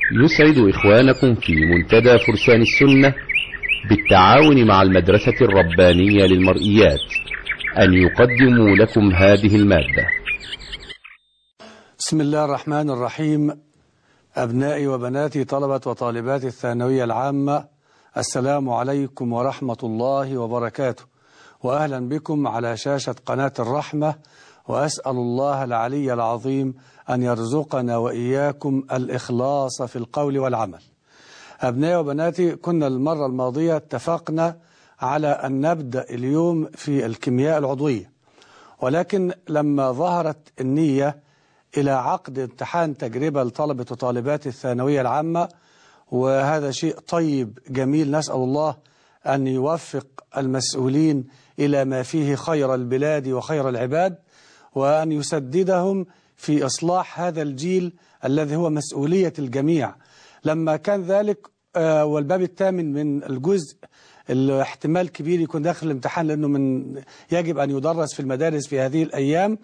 يسعد إخوانكم في منتدى فرسان السنة بالتعاون مع المدرسة الربانية للمرئيات أن يقدموا لكم هذه المادة بسم الله الرحمن الرحيم أبنائي وبناتي طلبة وطالبات الثانوية العامة السلام عليكم ورحمة الله وبركاته وأهلا بكم على شاشة قناة الرحمة وأسأل الله العلي العظيم أن يرزقنا وإياكم الإخلاص في القول والعمل أبنائي وبناتي كنا المرة الماضية اتفقنا على أن نبدأ اليوم في الكيمياء العضوية ولكن لما ظهرت النية إلى عقد امتحان تجربة لطلبة وطالبات الثانوية العامة وهذا شيء طيب جميل نسأل الله أن يوفق المسؤولين إلى ما فيه خير البلاد وخير العباد وأن يسددهم في إصلاح هذا الجيل الذي هو مسؤولية الجميع لما كان ذلك والباب الثامن من الجزء الاحتمال كبير يكون داخل الامتحان لأنه من يجب أن يدرس في المدارس في هذه الأيام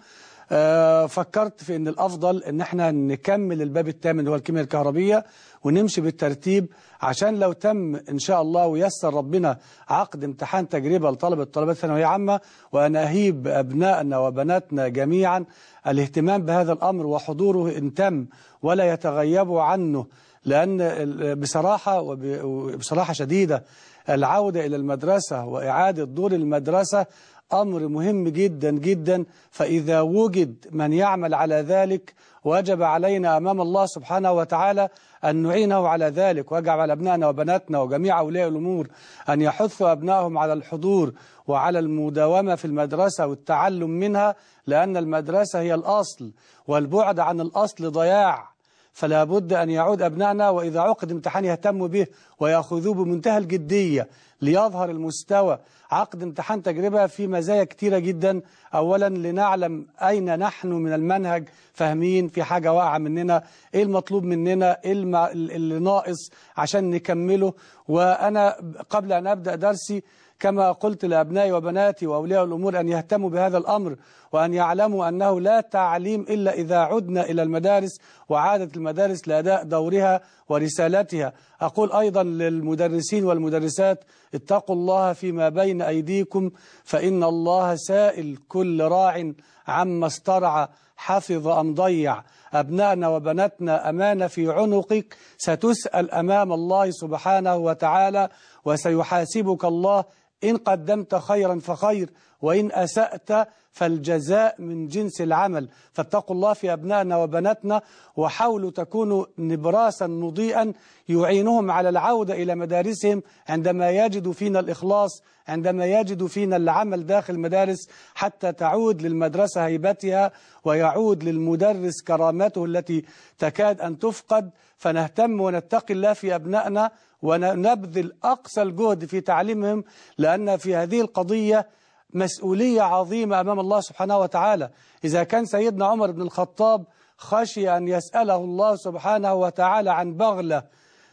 فكرت في أن الأفضل أن احنا نكمل الباب الثامن اللي هو الكيمياء الكهربية ونمشي بالترتيب عشان لو تم إن شاء الله ويسر ربنا عقد امتحان تجربة لطلبة طلبات ثانوية عامة وأنا أهيب أبنائنا وبناتنا جميعا الاهتمام بهذا الأمر وحضوره إن تم ولا يتغيبوا عنه لأن بصراحة وبصراحة شديدة العودة إلى المدرسة وإعادة دور المدرسة أمر مهم جدا جدا فإذا وجد من يعمل على ذلك وجب علينا أمام الله سبحانه وتعالى أن نعينه على ذلك ويجب على أبنائنا وبناتنا وجميع أولياء الأمور أن يحثوا أبنائهم على الحضور وعلى المداومة في المدرسة والتعلم منها لأن المدرسة هي الأصل والبعد عن الأصل ضياع فلا بد أن يعود أبنائنا وإذا عقد امتحان يهتموا به ويأخذوه بمنتهى الجدية ليظهر المستوى عقد امتحان تجربة في مزايا كتيرة جدا أولا لنعلم أين نحن من المنهج فاهمين في حاجة واقعة مننا إيه المطلوب مننا إيه اللي ناقص عشان نكمله وأنا قبل أن أبدأ درسي كما قلت لأبنائي وبناتي وأولياء الأمور أن يهتموا بهذا الأمر وأن يعلموا أنه لا تعليم إلا إذا عدنا إلى المدارس وعادت المدارس لأداء دورها ورسالتها أقول أيضا للمدرسين والمدرسات اتقوا الله فيما بين أيديكم فإن الله سائل كل راع عما استرعى حفظ أم ضيع أبنائنا وبناتنا أمانة في عنقك ستسأل أمام الله سبحانه وتعالى وسيحاسبك الله إن قدمت خيرا فخير وإن أسأت فالجزاء من جنس العمل فاتقوا الله في أبنائنا وبناتنا وحاولوا تكونوا نبراسا مضيئا يعينهم على العودة إلى مدارسهم عندما يجدوا فينا الإخلاص عندما يجدوا فينا العمل داخل المدارس حتى تعود للمدرسة هيبتها ويعود للمدرس كرامته التي تكاد أن تفقد فنهتم ونتقي الله في أبنائنا ونبذل أقصى الجهد في تعليمهم لأن في هذه القضية مسؤولية عظيمة أمام الله سبحانه وتعالى إذا كان سيدنا عمر بن الخطاب خشي أن يسأله الله سبحانه وتعالى عن بغلة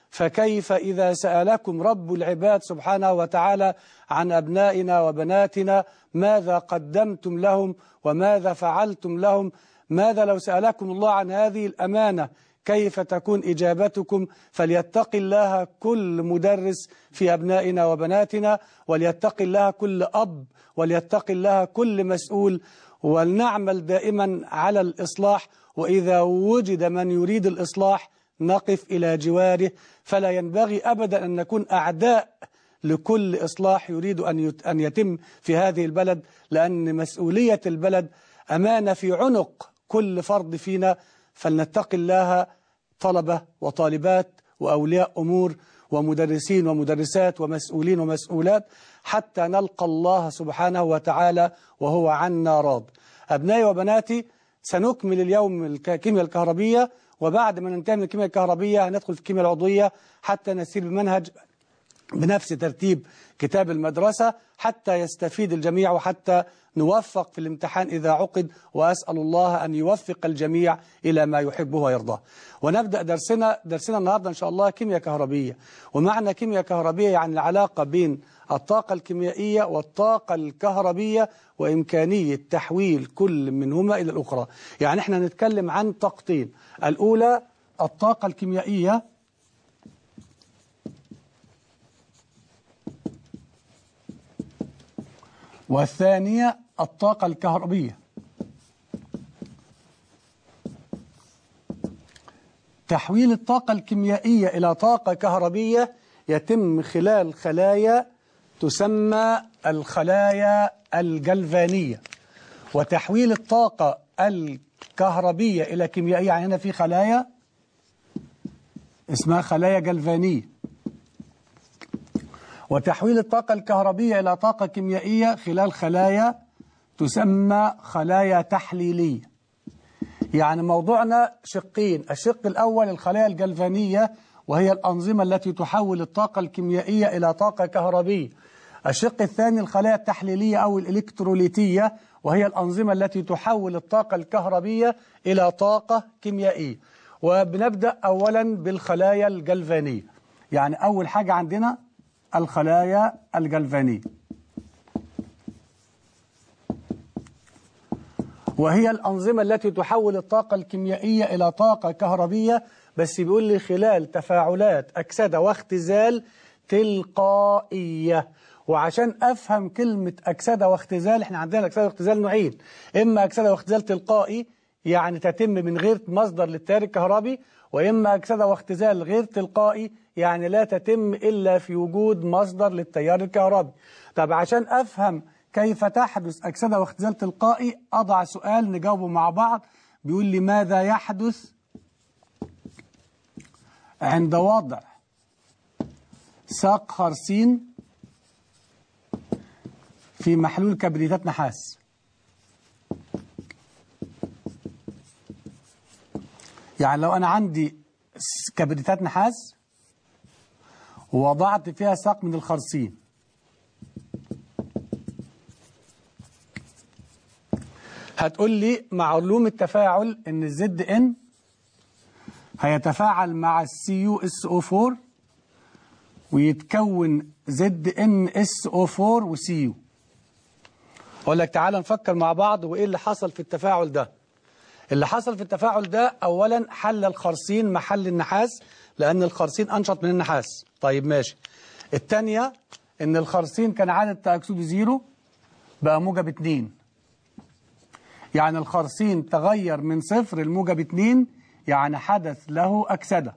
فكيف إذا سألكم رب العباد سبحانه وتعالى عن أبنائنا وبناتنا ماذا قدمتم لهم وماذا فعلتم لهم ماذا لو سألكم الله عن هذه الأمانة كيف تكون إجابتكم فليتق الله كل مدرس في أبنائنا وبناتنا وليتق الله كل أب وليتق الله كل مسؤول ولنعمل دائما على الإصلاح وإذا وجد من يريد الإصلاح نقف إلى جواره فلا ينبغي أبدا أن نكون أعداء لكل إصلاح يريد أن يتم في هذه البلد لأن مسؤولية البلد أمانة في عنق كل فرد فينا فلنتق الله طلبة وطالبات وأولياء أمور ومدرسين ومدرسات ومسؤولين ومسؤولات حتى نلقى الله سبحانه وتعالى وهو عنا راض أبنائي وبناتي سنكمل اليوم الكيمياء الكهربية وبعد ما ننتهي من الكيمياء الكهربية هندخل في الكيمياء العضوية حتى نسير بمنهج بنفس ترتيب كتاب المدرسة حتى يستفيد الجميع وحتى نوفق في الامتحان إذا عقد وأسأل الله أن يوفق الجميع إلى ما يحبه ويرضاه ونبدأ درسنا درسنا النهاردة إن شاء الله كيمياء كهربية ومعنى كيمياء كهربية يعني العلاقة بين الطاقة الكيميائية والطاقة الكهربية وإمكانية تحويل كل منهما إلى الأخرى يعني احنا نتكلم عن طاقتين الأولى الطاقة الكيميائية والثانية الطاقة الكهربية تحويل الطاقة الكيميائية إلى طاقة كهربية يتم خلال خلايا تسمى الخلايا الجلفانية وتحويل الطاقة الكهربية إلى كيميائية يعني هنا في خلايا اسمها خلايا جلفانية وتحويل الطاقة الكهربية إلى طاقة كيميائية خلال خلايا تسمى خلايا تحليلية يعني موضوعنا شقين الشق الأول الخلايا الجلفانية وهي الأنظمة التي تحول الطاقة الكيميائية إلى طاقة كهربية الشق الثاني الخلايا التحليلية أو الإلكتروليتية وهي الأنظمة التي تحول الطاقة الكهربية إلى طاقة كيميائية وبنبدأ أولا بالخلايا الجلفانية يعني أول حاجة عندنا الخلايا الجلفانية وهي الأنظمة التي تحول الطاقة الكيميائية إلى طاقة كهربية بس بيقول لي خلال تفاعلات أكسدة واختزال تلقائية وعشان أفهم كلمة أكسدة واختزال احنا عندنا الأكسدة واختزال نوعين إما أكسدة واختزال تلقائي يعني تتم من غير مصدر للتيار الكهربي وإما أكسدة واختزال غير تلقائي يعني لا تتم إلا في وجود مصدر للتيار الكهربي طب عشان أفهم كيف تحدث أكسدة واختزال تلقائي أضع سؤال نجاوبه مع بعض بيقول لي ماذا يحدث عند وضع ساق خرسين في محلول كبريتات نحاس يعني لو أنا عندي كبريتات نحاس ووضعت فيها ساق من الخرسين هتقول لي معلوم التفاعل ان الزد ان هيتفاعل مع السي يو اس او 4 ويتكون زد ان اس او 4 وسي يو اقول لك تعالى نفكر مع بعض وايه اللي حصل في التفاعل ده اللي حصل في التفاعل ده اولا حل الخرسين محل النحاس لان الخرسين انشط من النحاس طيب ماشي الثانيه ان الخرسين كان عدد تاكسده زيرو بقى موجب 2 يعني الخرسين تغير من صفر لموجب 2 يعني حدث له أكسدة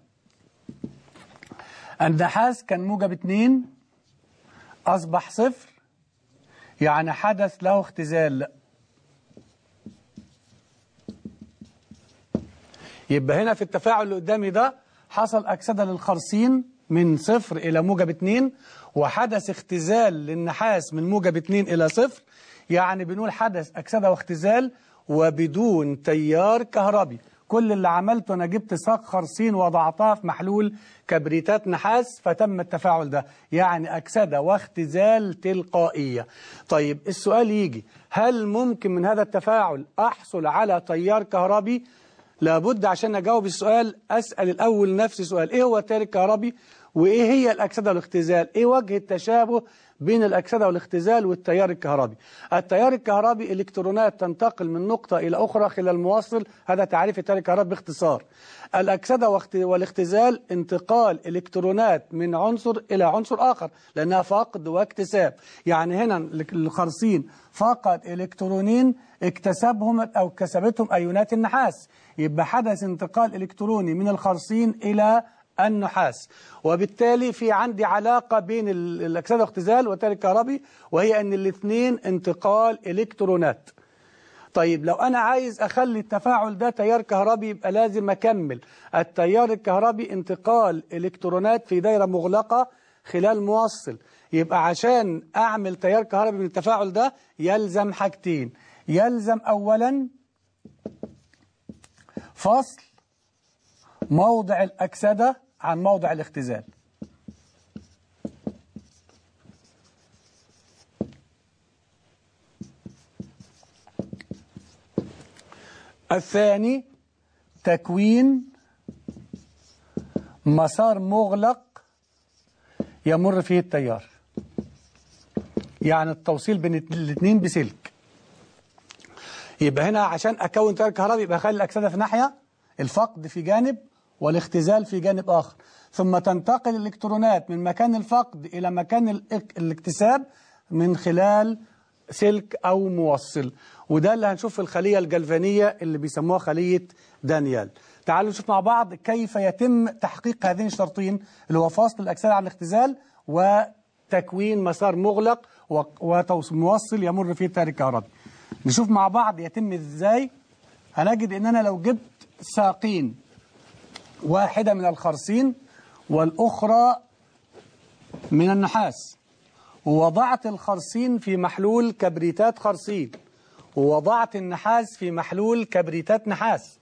النحاس كان موجب 2 أصبح صفر يعني حدث له اختزال يبقى هنا في التفاعل اللي قدامي ده حصل أكسدة للخرسين من صفر إلى موجب 2 وحدث اختزال للنحاس من موجب 2 إلى صفر يعني بنقول حدث أكسدة واختزال وبدون تيار كهربي كل اللي عملته أنا جبت ساق خرسين وضعتها في محلول كبريتات نحاس فتم التفاعل ده يعني أكسدة واختزال تلقائية طيب السؤال يجي هل ممكن من هذا التفاعل أحصل على تيار كهربي لابد عشان أجاوب السؤال أسأل الأول نفسي سؤال إيه هو التيار الكهربي وإيه هي الأكسدة والاختزال إيه وجه التشابه بين الأكسدة والاختزال والتيار الكهربي التيار الكهربي إلكترونات تنتقل من نقطة إلى أخرى خلال موصل هذا تعريف التيار الكهربي باختصار الأكسدة والاختزال انتقال إلكترونات من عنصر إلى عنصر آخر لأنها فقد واكتساب يعني هنا الخرسين فقد إلكترونين اكتسبهم أو كسبتهم أيونات النحاس يبقى حدث انتقال إلكتروني من الخرسين إلى النحاس وبالتالي في عندي علاقة بين الأكسدة والاختزال والتيار الكهربي وهي أن الاثنين انتقال إلكترونات طيب لو أنا عايز أخلي التفاعل ده تيار كهربي يبقى لازم أكمل التيار الكهربي انتقال إلكترونات في دايرة مغلقة خلال موصل يبقى عشان أعمل تيار كهربي من التفاعل ده يلزم حاجتين يلزم أولا فصل موضع الأكسدة عن موضع الاختزال الثاني تكوين مسار مغلق يمر فيه التيار يعني التوصيل بين الاثنين بسلك يبقى هنا عشان أكون تيار كهربي يبقى أخلي الأكسدة في ناحية الفقد في جانب والاختزال في جانب آخر ثم تنتقل الإلكترونات من مكان الفقد إلى مكان الاكتساب من خلال سلك أو موصل وده اللي هنشوف في الخلية الجلفانية اللي بيسموها خلية دانيال تعالوا نشوف مع بعض كيف يتم تحقيق هذين الشرطين اللي هو فاصل الأجساد عن الاختزال وتكوين مسار مغلق وموصل يمر فيه التيار الكهربي نشوف مع بعض يتم ازاي هنجد ان انا لو جبت ساقين واحدة من الخرسين والأخرى من النحاس ووضعت الخرسين في محلول كبريتات خرسين ووضعت النحاس في محلول كبريتات نحاس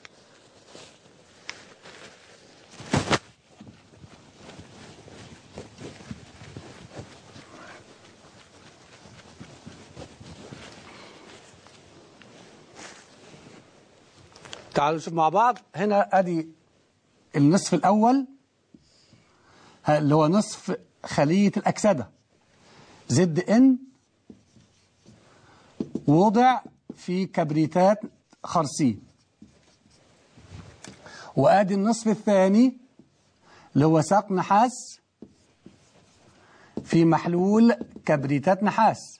تعالوا نشوف مع بعض هنا ادي النصف الاول اللي هو نصف خلية الأكسدة زد ان وضع في كبريتات خرسين وادي النصف الثاني اللي هو ساق نحاس في محلول كبريتات نحاس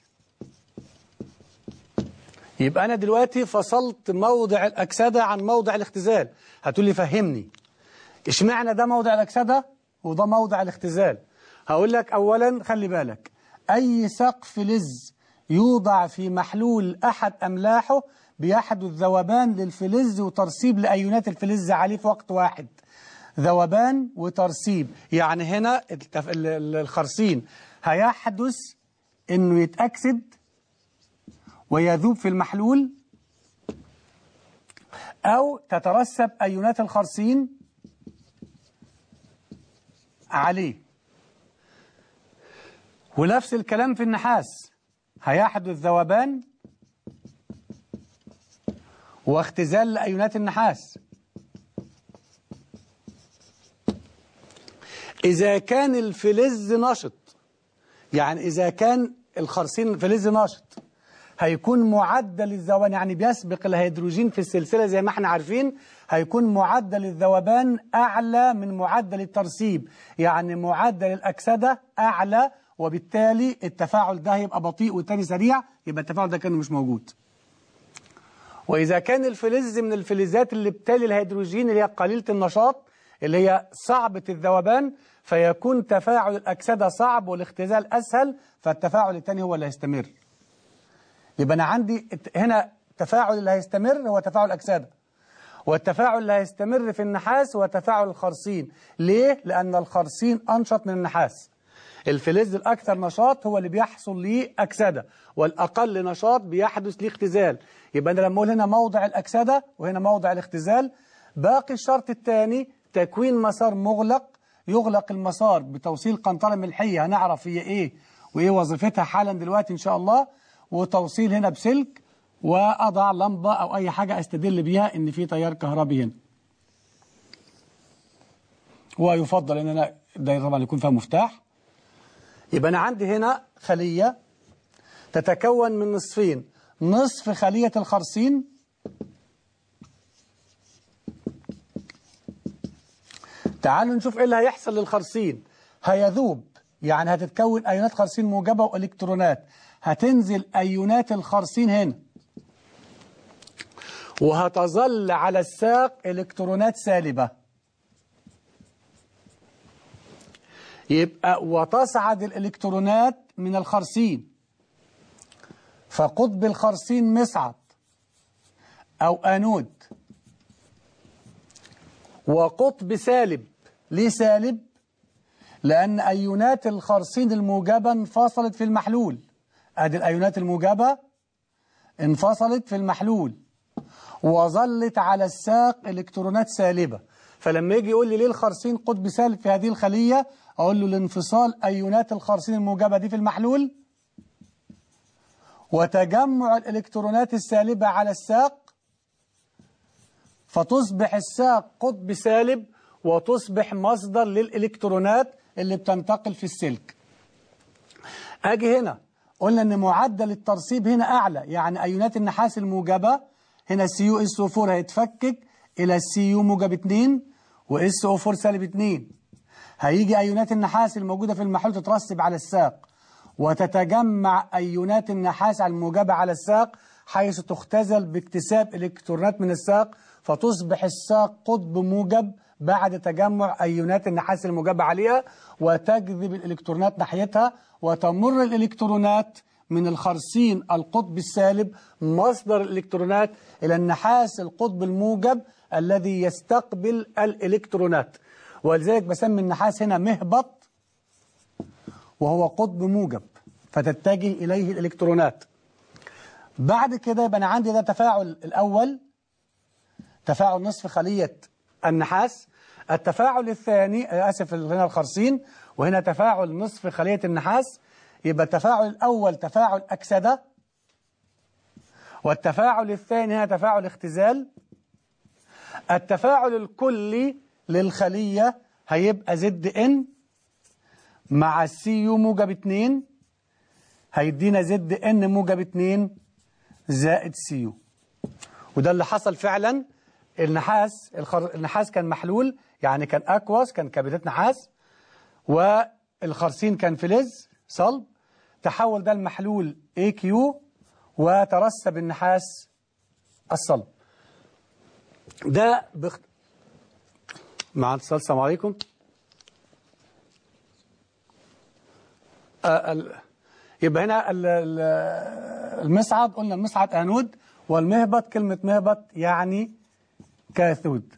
يبقى أنا دلوقتي فصلت موضع الأكسدة عن موضع الاختزال هتقول لي فهمني اشمعنى ده موضع الأكسدة وده موضع الاختزال هقول لك أولا خلي بالك أي سقف لز يوضع في محلول أحد أملاحه بيحدث ذوبان للفلز وترسيب لأيونات الفلز عليه في وقت واحد ذوبان وترسيب يعني هنا الخرسين هيحدث انه يتأكسد ويذوب في المحلول أو تترسب أيونات الخرسين عليه ونفس الكلام في النحاس هيحدث ذوبان واختزال لأيونات النحاس إذا كان الفلز نشط يعني إذا كان الخرسين فلز نشط هيكون معدل الذوبان يعني بيسبق الهيدروجين في السلسلة زي ما احنا عارفين هيكون معدل الذوبان أعلى من معدل الترسيب يعني معدل الأكسدة أعلى وبالتالي التفاعل ده هيبقى بطيء والتاني سريع يبقى التفاعل ده كان مش موجود وإذا كان الفلز من الفلزات اللي بتالي الهيدروجين اللي هي قليلة النشاط اللي هي صعبة الذوبان فيكون تفاعل الأكسدة صعب والاختزال أسهل فالتفاعل الثاني هو اللي هيستمر يبقى أنا عندي هنا التفاعل اللي هيستمر هو تفاعل أكسدة والتفاعل اللي هيستمر في النحاس هو تفاعل الخرسين ليه؟ لأن الخرسين أنشط من النحاس الفلز الأكثر نشاط هو اللي بيحصل ليه أكسدة والأقل نشاط بيحدث ليه اختزال يبقى أنا لما أقول هنا موضع الأكسدة وهنا موضع الاختزال باقي الشرط الثاني تكوين مسار مغلق يغلق المسار بتوصيل قنطرة ملحية هنعرف هي إيه وإيه وظيفتها حالا دلوقتي إن شاء الله وتوصيل هنا بسلك وأضع لمبة أو أي حاجة أستدل بيها إن في تيار كهربي هنا ويفضل إن أنا ده طبعا يكون فيها مفتاح يبقى أنا عندي هنا خلية تتكون من نصفين نصف خلية الخرسين تعالوا نشوف ايه اللي هيحصل للخرسين هيذوب يعني هتتكون ايونات خرسين موجبة والكترونات هتنزل ايونات الخرسين هنا وهتظل على الساق الكترونات سالبة يبقى وتصعد الالكترونات من الخرسين فقطب الخرسين مصعد او انود وقطب سالب ليه سالب لأن أيونات الخرسين الموجبة انفصلت في المحلول أدي الأيونات الموجبة انفصلت في المحلول وظلت على الساق إلكترونات سالبة فلما يجي يقول لي ليه الخرسين قطب سالب في هذه الخلية أقول له لانفصال أيونات الخرسين الموجبة دي في المحلول وتجمع الإلكترونات السالبة على الساق فتصبح الساق قطب سالب وتصبح مصدر للإلكترونات اللي بتنتقل في السلك أجي هنا قلنا أن معدل الترسيب هنا أعلى يعني أيونات النحاس الموجبة هنا سي يو اس او 4 هيتفكك إلى سي يو موجب 2 واس او 4 سالب 2 هيجي أيونات النحاس الموجودة في المحلول تترسب على الساق وتتجمع أيونات النحاس الموجبة على الساق حيث تختزل باكتساب إلكترونات من الساق فتصبح الساق قطب موجب بعد تجمع أيونات النحاس الموجبة عليها وتجذب الإلكترونات ناحيتها وتمر الإلكترونات من الخرسين القطب السالب مصدر الإلكترونات إلى النحاس القطب الموجب الذي يستقبل الإلكترونات ولذلك بسمي النحاس هنا مهبط وهو قطب موجب فتتجه إليه الإلكترونات بعد كده يبقى أنا عندي ده تفاعل الأول تفاعل نصف خلية النحاس التفاعل الثاني آسف هنا الخرسين وهنا تفاعل نصف خلية النحاس يبقى التفاعل الأول تفاعل أكسدة والتفاعل الثاني هنا تفاعل اختزال التفاعل الكلي للخلية هيبقى زد ان مع السي يو موجب 2 هيدينا زد ان موجب 2 زائد سي يو وده اللي حصل فعلا النحاس الخر... النحاس كان محلول يعني كان اكواس كان كبدات نحاس والخرسين كان فلز صلب تحول ده المحلول اي كيو وترسب النحاس الصلب ده بخ... مع اتصال السلام عليكم آه ال... يبقى هنا ال... ال... المصعد قلنا المصعد انود والمهبط كلمة مهبط يعني كاثود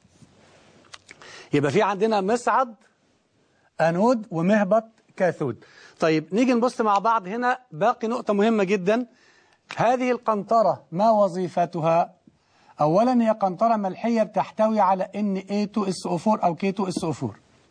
يبقى في عندنا مصعد انود ومهبط كاثود طيب نيجي نبص مع بعض هنا باقي نقطة مهمة جدا هذه القنطرة ما وظيفتها أولا هي قنطرة ملحية بتحتوي على Na2SO4 أو K2SO4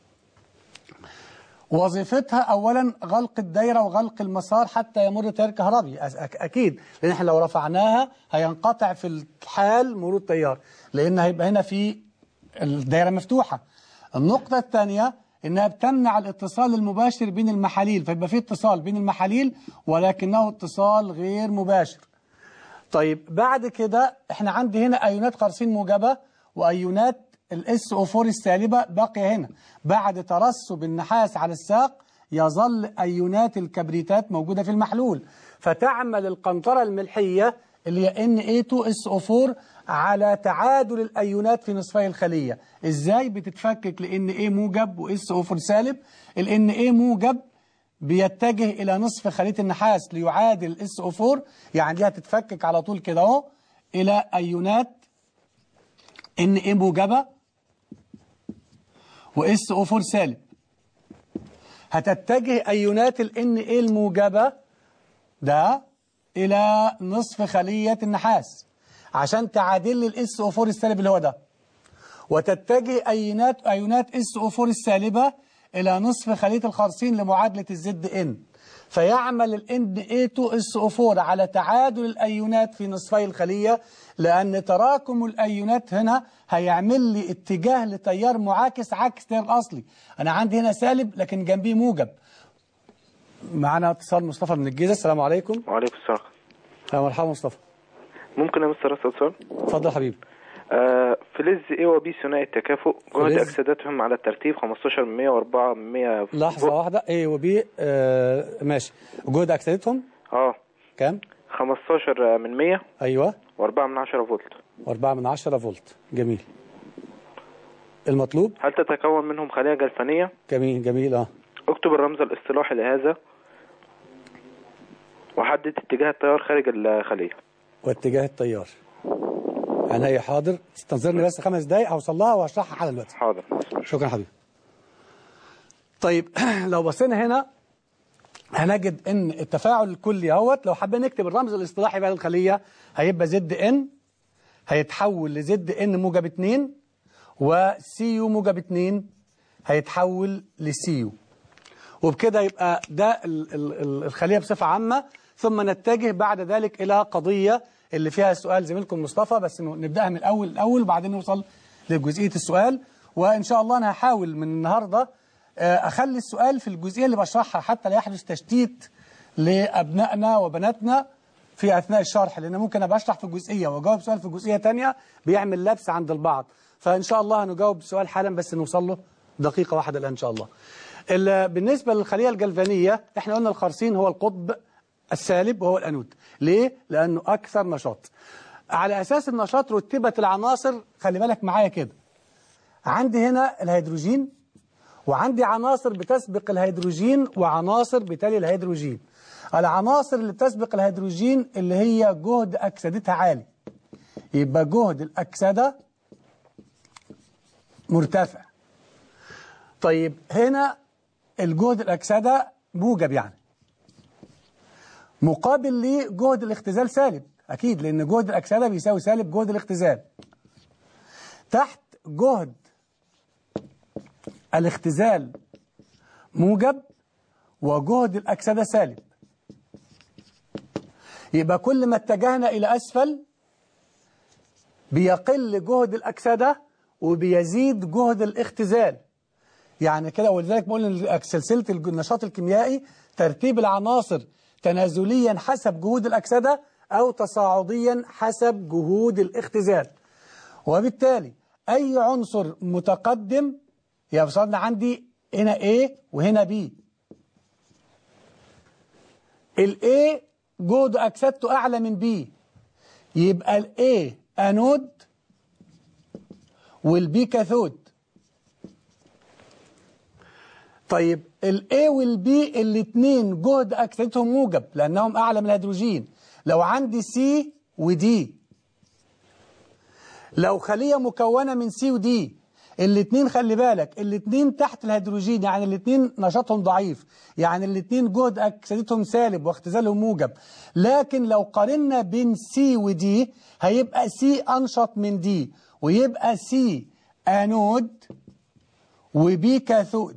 وظيفتها أولا غلق الدايرة وغلق المسار حتى يمر تيار كهربي أكيد لأن احنا لو رفعناها هينقطع في الحال مرور التيار لأن هيبقى هنا في الدايرة مفتوحة النقطة الثانية إنها بتمنع الاتصال المباشر بين المحاليل فيبقى في اتصال بين المحاليل ولكنه اتصال غير مباشر طيب بعد كده احنا عندي هنا ايونات قرصين موجبة وايونات الاس او 4 السالبة باقية هنا بعد ترسب النحاس على الساق يظل ايونات الكبريتات موجودة في المحلول فتعمل القنطرة الملحية اللي هي Na2SO4 على تعادل الايونات في نصفي الخلية ازاي بتتفكك لان A موجب و SO4 سالب ال Na موجب بيتجه إلى نصف خلية النحاس ليعادل SO4 يعني دي هتتفكك على طول كده اهو إلى أيونات Na موجبة و SO4 سالب هتتجه أيونات ال Na الموجبة ده إلى نصف خلية النحاس عشان تعادل لي ال SO4 السالب اللي هو ده وتتجه أيونات أيونات SO4 السالبة إلى نصف خلية الخرسين لمعادلة الزد ان فيعمل ال Na2SO4 على تعادل الأيونات في نصفي الخلية لأن تراكم الأيونات هنا هيعمل لي اتجاه لتيار معاكس عكس تيار الأصلي أنا عندي هنا سالب لكن جنبيه موجب معنا اتصال مصطفى من الجيزة السلام عليكم وعليكم السلام يا مرحبا مصطفى ممكن يا مستر اسال سؤال اتفضل حبيبي آه فلز A و B ثنائي التكافؤ جهد فلز. اكسداتهم على الترتيب 15 من 100 و4 من 100 لحظة واحدة A و B آه ماشي جهد أكسدتهم اه كام؟ 15 من 100 أيوه و4 من 10 فولت وأربعة من عشرة فولت جميل المطلوب هل تتكون منهم خلية جلفانية جميل جميل اه اكتب الرمز الاصطلاحي لهذا وحدد اتجاه التيار خارج الخلية واتجاه التيار عينيا حاضر استنظرني بس خمس دقايق هوصل لها وهشرحها حالا دلوقتي حاضر شكرا حبيبي طيب لو بصينا هنا هنجد ان التفاعل الكلي اهوت لو حبينا نكتب الرمز الاصطلاحي بقى للخليه هيبقى زد ان هيتحول لزد ان موجب 2 وسي يو موجب 2 هيتحول لسي يو وبكده يبقى ده ال- ال- ال- الخلية بصفة عامة ثم نتجه بعد ذلك إلى قضية اللي فيها سؤال زميلكم مصطفى بس ن- نبدأها من الأول الأول وبعدين نوصل لجزئية السؤال وإن شاء الله أنا هحاول من النهاردة آه، أخلي السؤال في الجزئية اللي بشرحها حتى لا يحدث تشتيت لأبنائنا وبناتنا في أثناء الشرح لأن ممكن أبقى أشرح في جزئية وأجاوب سؤال في جزئية تانية بيعمل لبس عند البعض فإن شاء الله هنجاوب سؤال حالا بس نوصل له دقيقة واحدة الآن إن شاء الله ال- بالنسبة للخلية الجلفانية احنا قلنا الخرسين هو القطب السالب وهو الأنود ليه؟ لأنه أكثر نشاط على أساس النشاط رتبت العناصر خلي بالك معايا كده عندي هنا الهيدروجين وعندي عناصر بتسبق الهيدروجين وعناصر بتالي الهيدروجين العناصر اللي بتسبق الهيدروجين اللي هي جهد أكسدتها عالي يبقى جهد الأكسدة مرتفع طيب هنا الجهد الأكسدة موجب يعني مقابل لجهد الاختزال سالب أكيد لأن جهد الأكسدة بيساوي سالب جهد الاختزال تحت جهد الاختزال موجب وجهد الأكسدة سالب يبقى كل ما اتجهنا إلى أسفل بيقل جهد الأكسدة وبيزيد جهد الاختزال يعني كده ولذلك بقول ان سلسله النشاط الكيميائي ترتيب العناصر تنازليا حسب جهود الاكسده او تصاعديا حسب جهود الاختزال وبالتالي اي عنصر متقدم يا وصلنا عندي هنا A وهنا B ال A جهد اكسدته اعلى من B يبقى ال A انود والبي كاثود طيب ال A وال B الاثنين جهد أكسدتهم موجب لأنهم أعلى من الهيدروجين لو عندي C و D لو خلية مكونة من C و D الاثنين خلي بالك الاثنين تحت الهيدروجين يعني الاثنين نشاطهم ضعيف يعني الاثنين جهد أكسدتهم سالب واختزالهم موجب لكن لو قارنا بين C و D هيبقى C أنشط من D ويبقى C أنود وبي كاثود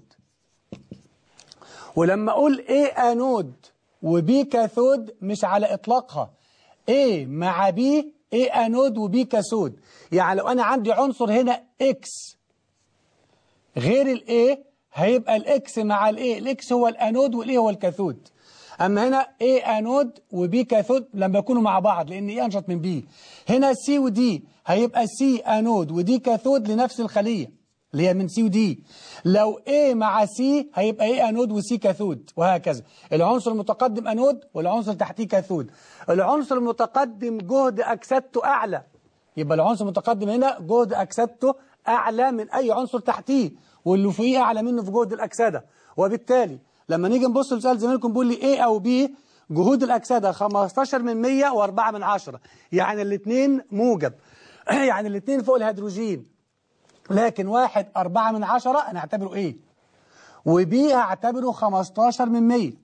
ولما أقول A أنود وبي كاثود مش على إطلاقها A مع B A أنود وبي كاثود يعني لو أنا عندي عنصر هنا X غير ال A هيبقى الإكس مع ال A الإكس هو الأنود والإيه هو الكاثود أما هنا A أنود وبي كاثود لما يكونوا مع بعض لأن إيه أنشط من بي هنا C ودي هيبقى C أنود ودي كاثود لنفس الخلية اللي هي من سي ودي لو A مع C هيبقى A أنود وسي كاثود وهكذا العنصر المتقدم أنود والعنصر تحتيه كاثود العنصر المتقدم جهد أكسدته أعلى يبقى العنصر المتقدم هنا جهد أكسدته أعلى من أي عنصر تحتيه واللي فوقيه أعلى منه في جهد الأكسدة وبالتالي لما نيجي نبص لسؤال زميلكم بيقول لي A أو B جهود الأكسدة 15 من 100 و4 من 10 يعني الاثنين موجب يعني الاثنين فوق الهيدروجين لكن واحد أربعة من عشرة أنا أعتبره إيه وبي هعتبره 15 من 100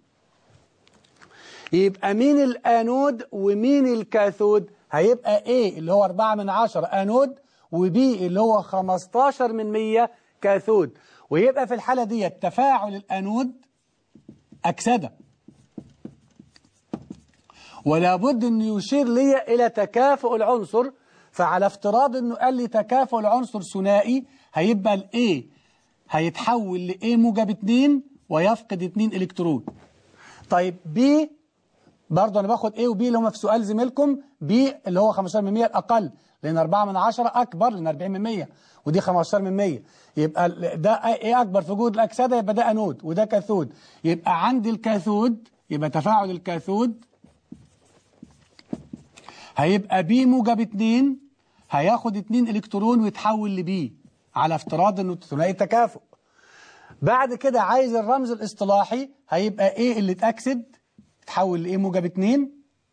يبقى مين الأنود ومين الكاثود هيبقى إيه اللي هو 4 من 10 أنود وبي اللي هو 15 من 100 كاثود ويبقى في الحالة دي تفاعل الأنود أكسدة ولا بد أن يشير لي إلى تكافؤ العنصر فعلى افتراض أنه قال لي تكافؤ العنصر ثنائي هيبقى ال A هيتحول ل A موجب 2 ويفقد 2 إلكترون طيب B برضه أنا باخد A و B اللي هم في سؤال زميلكم B اللي هو 15 من 100 الأقل لأن 4 من 10 أكبر لأن 40 من 100 ودي 15 من 100 يبقى ده A أكبر في جهد الأكسدة يبقى ده أنود وده كاثود يبقى عندي الكاثود يبقى تفاعل الكاثود هيبقى بي موجب 2 هياخد 2 الكترون ويتحول لبي على افتراض انه ثنائي تكافؤ بعد كده عايز الرمز الاصطلاحي هيبقى ايه اللي اتاكسد اتحول لايه موجب 2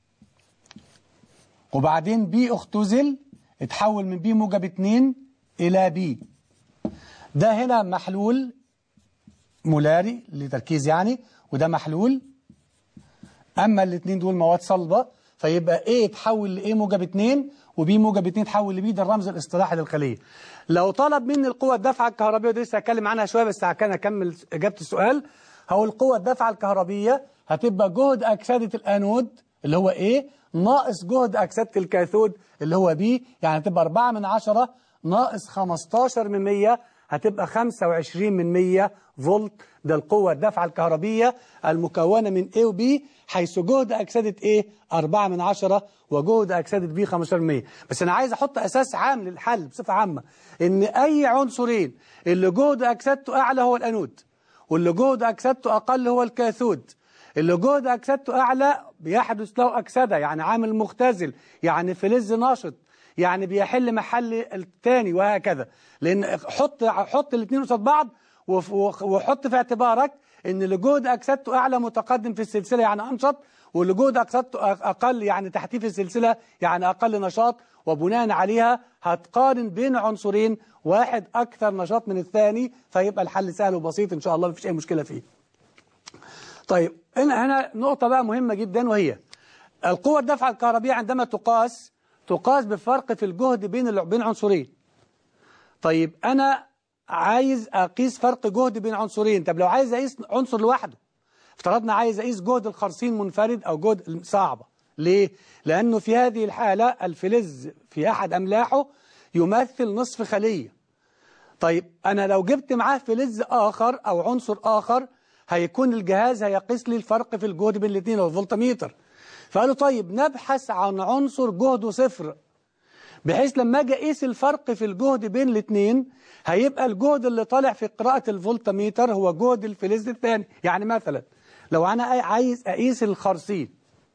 وبعدين بي اختزل اتحول من بي موجب 2 الى بي ده هنا محلول مولاري لتركيز يعني وده محلول اما الاثنين دول مواد صلبه فيبقى A تحول ل A موجب 2 وB موجب 2 تحول ل B ده الرمز الاصطلاحي للخلية لو طلب مني القوة الدفعة الكهربية ودي لسه هتكلم عنها شوية بس كان أكمل إجابة السؤال هو القوة الدفعة الكهربية هتبقى جهد أكسدة الأنود اللي هو A ناقص جهد أكسدة الكاثود اللي هو B يعني هتبقى 4 من 10 ناقص 15 من 100 هتبقى 25 من 100 فولت ده القوة الدفعة الكهربية المكونة من A و B حيث جهد أكسدة A 4 من 10 وجهد أكسدة B 15% بس أنا عايز أحط أساس عام للحل بصفة عامة إن أي عنصرين اللي جهد أكسدته أعلى هو الأنود واللي جهد أكسدته أقل هو الكاثود اللي جهد أكسدته أعلى بيحدث له أكسدة يعني عامل مختزل يعني فلز ناشط يعني بيحل محل الثاني وهكذا لأن حط حط الاثنين قصاد بعض وف- وخ- وحط في اعتبارك ان اللي جهد اكسدته اعلى متقدم في السلسله يعني انشط واللي جهد اكسدته أ- اقل يعني تحتيه في السلسله يعني اقل نشاط وبناء عليها هتقارن بين عنصرين واحد اكثر نشاط من الثاني فيبقى الحل سهل وبسيط ان شاء الله مفيش اي مشكله فيه. طيب هنا هنا نقطه بقى مهمه جدا وهي القوه الدفع الكهربيه عندما تقاس تقاس بفرق في الجهد بين الع- بين عنصرين. طيب انا عايز اقيس فرق جهد بين عنصرين طب لو عايز اقيس عنصر لوحده افترضنا عايز اقيس جهد الخرسين منفرد او جهد صعبه ليه لانه في هذه الحاله الفلز في احد املاحه يمثل نصف خليه طيب انا لو جبت معاه فلز اخر او عنصر اخر هيكون الجهاز هيقيس لي الفرق في الجهد بين الاثنين او الفولتميتر فقالوا طيب نبحث عن عنصر جهده صفر بحيث لما اجي اقيس الفرق في الجهد بين الاثنين هيبقى الجهد اللي طالع في قراءة الفولتميتر هو جهد الفلز الثاني يعني مثلا لو انا عايز اقيس الخرسين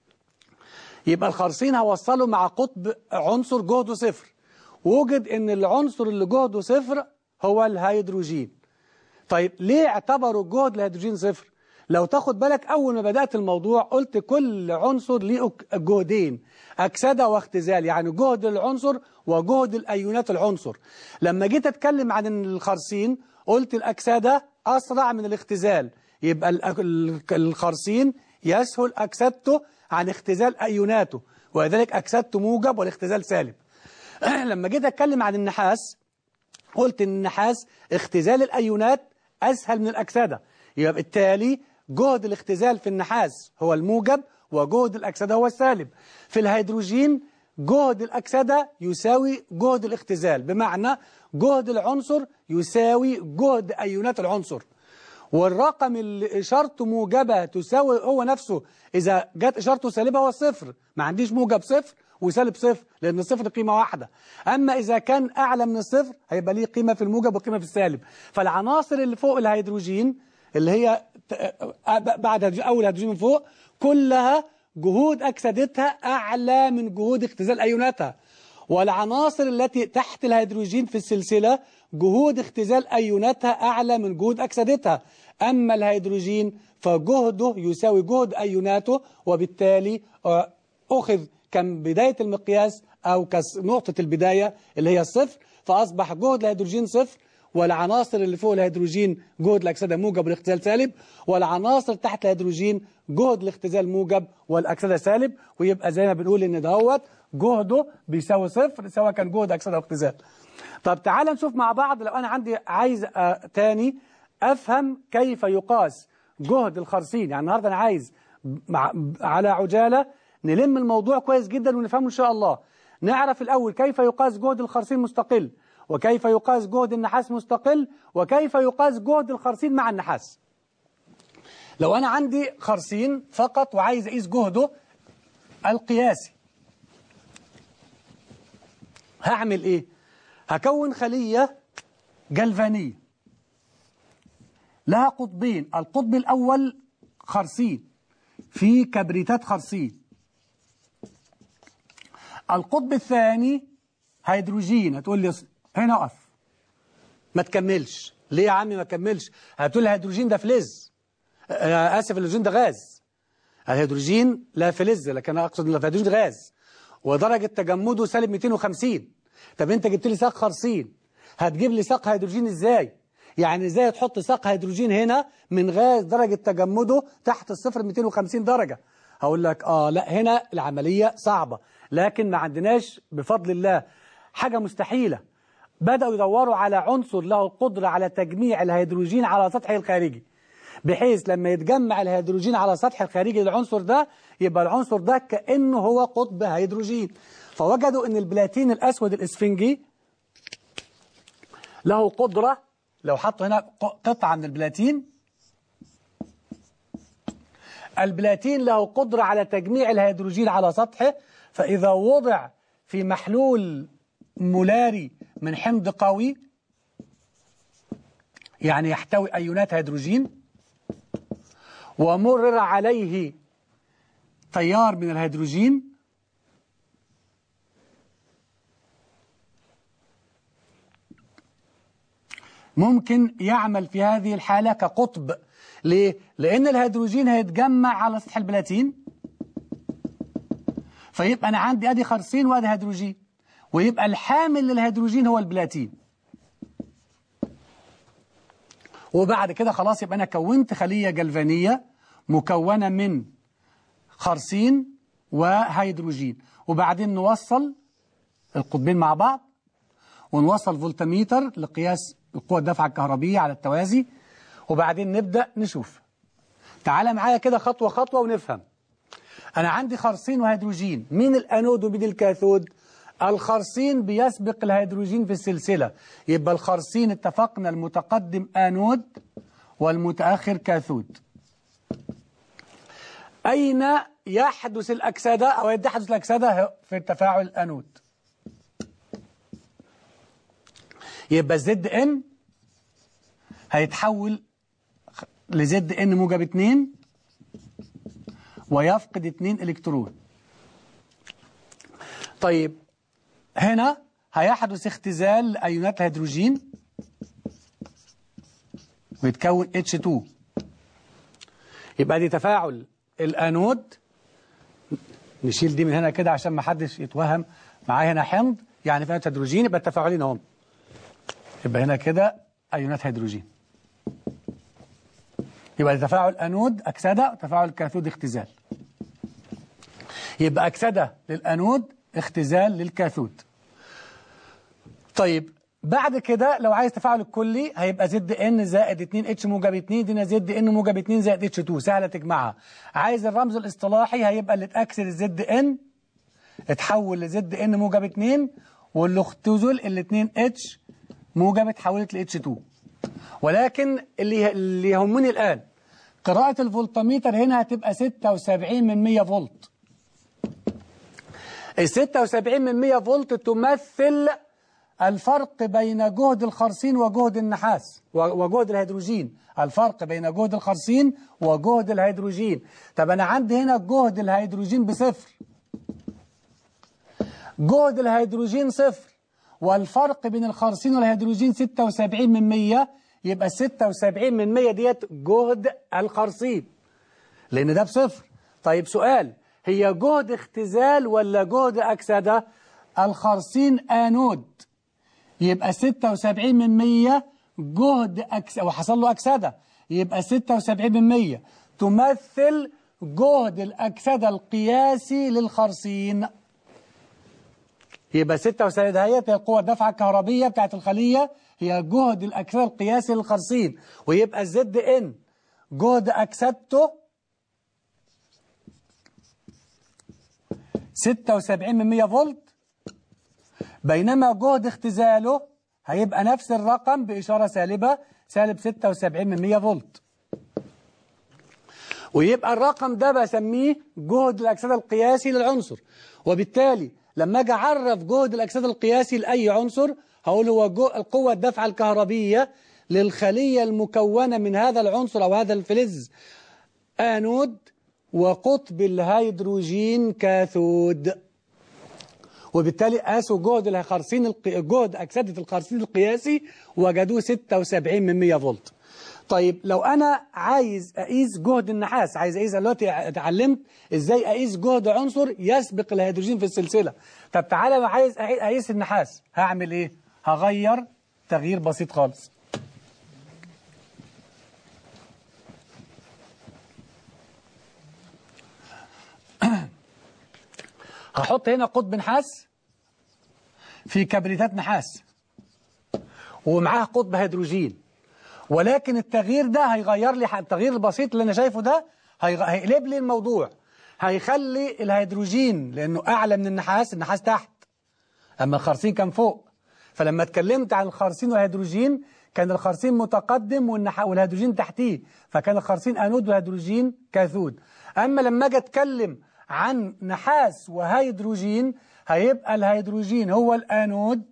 يبقى الخرسين هوصله مع قطب عنصر جهده صفر ووجد ان العنصر اللي جهده صفر هو الهيدروجين طيب ليه اعتبروا جهد الهيدروجين صفر لو تاخد بالك اول ما بدأت الموضوع قلت كل عنصر ليه أك- جهدين اكسده واختزال يعني جهد العنصر وجهد الايونات العنصر لما جيت اتكلم عن الخرسين قلت الاكسده اسرع من الاختزال يبقى الأك- ال- الخرسين يسهل اكسدته عن اختزال ايوناته ولذلك اكسدته موجب والاختزال سالب لما جيت اتكلم عن النحاس قلت ان النحاس اختزال الايونات اسهل من الاكسده يبقى بالتالي جهد الاختزال في النحاس هو الموجب وجهد الاكسده هو السالب في الهيدروجين جهد الاكسده يساوي جهد الاختزال بمعنى جهد العنصر يساوي جهد ايونات العنصر والرقم اللي اشارته موجبه تساوي هو نفسه اذا جت اشارته سالبه هو صفر ما عنديش موجب صفر وسالب صفر لان الصفر قيمه واحده اما اذا كان اعلى من الصفر هيبقى ليه قيمه في الموجب وقيمه في السالب فالعناصر اللي فوق الهيدروجين اللي هي ت- أ- بعد هيدروجين- اول هيدروجين من فوق كلها جهود اكسدتها اعلى من جهود اختزال ايوناتها والعناصر التي تحت الهيدروجين في السلسلة جهود اختزال أيوناتها أعلى من جهود أكسدتها أما الهيدروجين فجهده يساوي جهد أيوناته وبالتالي آه، أخذ كان بداية المقياس أو كنقطة البداية اللي هي الصفر فأصبح جهد الهيدروجين صفر والعناصر اللي فوق الهيدروجين جهد الأكسدة موجب والاختزال سالب والعناصر تحت الهيدروجين جهد الاختزال موجب والأكسدة سالب ويبقى زي ما بنقول إن دهوت جهده بيساوي صفر سواء كان جهد أكسدة أو اختزال طب تعال نشوف مع بعض لو أنا عندي عايز آه تاني أفهم كيف يقاس جهد الخرسين يعني النهاردة أنا عايز مع على عجالة نلم الموضوع كويس جدا ونفهمه إن شاء الله نعرف الأول كيف يقاس جهد الخرسين مستقل وكيف يقاس جهد النحاس مستقل وكيف يقاس جهد الخرسين مع النحاس لو أنا عندي خرسين فقط وعايز أقيس جهده القياسي هعمل إيه؟ هكون خلية جلفانية لها قطبين القطب الأول خرسين في كبريتات خرسين القطب الثاني هيدروجين هتقول لي هنا اقف ما تكملش ليه يا عمي ما تكملش هتقول لي الهيدروجين ده فلز آه، اسف الهيدروجين ده غاز الهيدروجين لا فلز لكن انا اقصد ان الهيدروجين غاز ودرجه تجمده سالب 250 طب انت جبت لي ساق خرسين هتجيب لي ساق هيدروجين ازاي يعني ازاي تحط ساق هيدروجين هنا من غاز درجه تجمده تحت الصفر 250 درجه هقول لك اه لا هنا العمليه صعبه لكن ما عندناش بفضل الله حاجه مستحيله بدأوا يدوروا على عنصر له القدرة على تجميع الهيدروجين على سطحه الخارجي بحيث لما يتجمع الهيدروجين على سطح الخارجي للعنصر ده يبقى العنصر ده كأنه هو قطب هيدروجين فوجدوا ان البلاتين الأسود الإسفنجي له قدرة لو حطوا هنا ق- قطعة من البلاتين البلاتين له قدرة على تجميع الهيدروجين على سطحه فإذا وضع في محلول مولاري من حمض قوي يعني يحتوي أيونات هيدروجين ومرر عليه تيار من الهيدروجين ممكن يعمل في هذه الحالة كقطب ليه؟ لأن الهيدروجين هيتجمع على سطح البلاتين فيبقى أنا عندي أدي خرسين وأدي هيدروجين ويبقى الحامل للهيدروجين هو البلاتين وبعد كده خلاص يبقى أنا كونت خلية جلفانية مكونة من خرسين وهيدروجين وبعدين نوصل القطبين مع بعض ونوصل فولتميتر لقياس القوة الدفعة الكهربية على التوازي وبعدين نبدأ نشوف تعال معايا كده خطوة خطوة ونفهم أنا عندي خرسين وهيدروجين مين الأنود ومين الكاثود الخرسين بيسبق الهيدروجين في السلسلة يبقى الخرسين اتفقنا المتقدم أنود والمتأخر كاثود أين يحدث الأكسدة أو يحدث الأكسدة في التفاعل الأنود يبقى الزد ان هيتحول لزد ان موجب 2 ويفقد 2 الكترون طيب هنا هيحدث اختزال لايونات الهيدروجين ويتكون H2 يبقى دي تفاعل الانود نشيل دي من هنا كده عشان ما حدش يتوهم معايا هنا حمض يعني فيها هيدروجين يبقى التفاعلين اهم يبقى هنا كده ايونات هيدروجين يبقى تفاعل انود اكسده وتفاعل كاثود اختزال يبقى اكسده للانود اختزال للكاثود طيب بعد كده لو عايز تفاعل الكلي هيبقى زد ان زائد 2 اتش موجب 2 دينا زد ان موجب 2 زائد اتش 2 سهله تجمعها عايز الرمز الاصطلاحي هيبقى اللي اتاكسد الزد ان اتحول لزد ان موجب 2 واللي اختزل ال 2 اتش موجب اتحولت ل H2 ولكن اللي اللي يهمني الآن قراءة الفولتميتر هنا هتبقى 76 من 100 فولت ال 76 من 100 فولت تمثل الفرق بين جهد الخرسين وجهد النحاس وجهد الهيدروجين الفرق بين جهد الخرسين وجهد الهيدروجين طب أنا عندي هنا جهد الهيدروجين بصفر جهد الهيدروجين صفر والفرق بين الخرسين والهيدروجين 76 من 100 يبقى 76 من 100 ديت جهد الخرسين لأن ده بصفر طيب سؤال هي جهد اختزال ولا جهد أكسدة الخرسين آنود يبقى 76 من 100 جهد أكسدة وحصل له أكسدة يبقى 76 من 100 تمثل جهد الأكسدة القياسي للخرسين يبقى 76 دهيت هي القوة الدفعة الكهربية بتاعت الخلية هي جهد الأكسدة القياسي للخرسين ويبقى الزد ان جهد أكسدته 76 من 100 فولت بينما جهد اختزاله هيبقى نفس الرقم بإشارة سالبة سالب 76 من 100 فولت ويبقى الرقم ده بسميه جهد الأكسدة القياسي للعنصر وبالتالي لما اجي اعرف جهد الاكسده القياسي لاي عنصر هقول هو القوه الدفعه الكهربيه للخليه المكونه من هذا العنصر او هذا الفلز انود وقطب الهيدروجين كاثود وبالتالي قاسوا جهد الخرسين الق... جهد اكسده الخرسين القياسي وجدوه 76 من 100 فولت طيب لو انا عايز اقيس جهد النحاس عايز اقيس دلوقتي اتعلمت ازاي اقيس جهد عنصر يسبق الهيدروجين في السلسله طب تعالى لو عايز اقيس النحاس هعمل ايه هغير تغيير بسيط خالص هحط هنا قطب نحاس في كبريتات نحاس ومعاه قطب هيدروجين ولكن التغيير ده هيغير لي التغيير البسيط اللي انا شايفه ده هيقلب لي الموضوع هيخلي الهيدروجين لانه اعلى من النحاس النحاس تحت اما الخرسين كان فوق فلما اتكلمت عن الخرسين والهيدروجين كان الخرسين متقدم والهيدروجين تحتيه فكان الخرسين انود والهيدروجين كاثود اما لما اجي اتكلم عن نحاس وهيدروجين هيبقى الهيدروجين هو الانود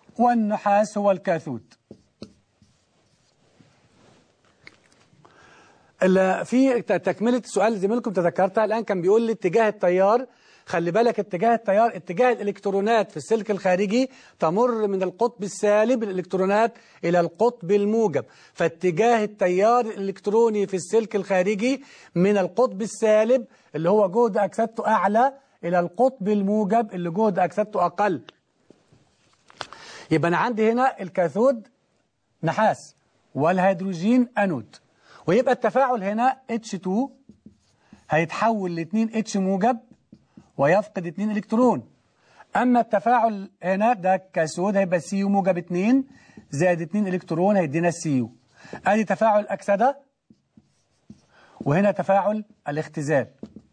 والنحاس هو الكاثود ال- في ت- تكملة سؤال زميلكم تذكرتها الآن كان بيقول لي اتجاه التيار خلي بالك اتجاه التيار اتجاه الإلكترونات في السلك الخارجي تمر من القطب السالب الإلكترونات إلى القطب الموجب فاتجاه التيار الإلكتروني في السلك الخارجي من القطب السالب اللي هو جهد أكسدته أعلى إلى القطب الموجب اللي جهد أكسدته أقل يبقى أنا عندي هنا الكاثود نحاس والهيدروجين أنود ويبقى التفاعل هنا H2 هيتحول ل 2 H موجب ويفقد 2 إلكترون أما التفاعل هنا ده كاثود هيبقى سي موجب 2 زائد 2 إلكترون هيدينا السيو أدي تفاعل أكسدة وهنا تفاعل الاختزال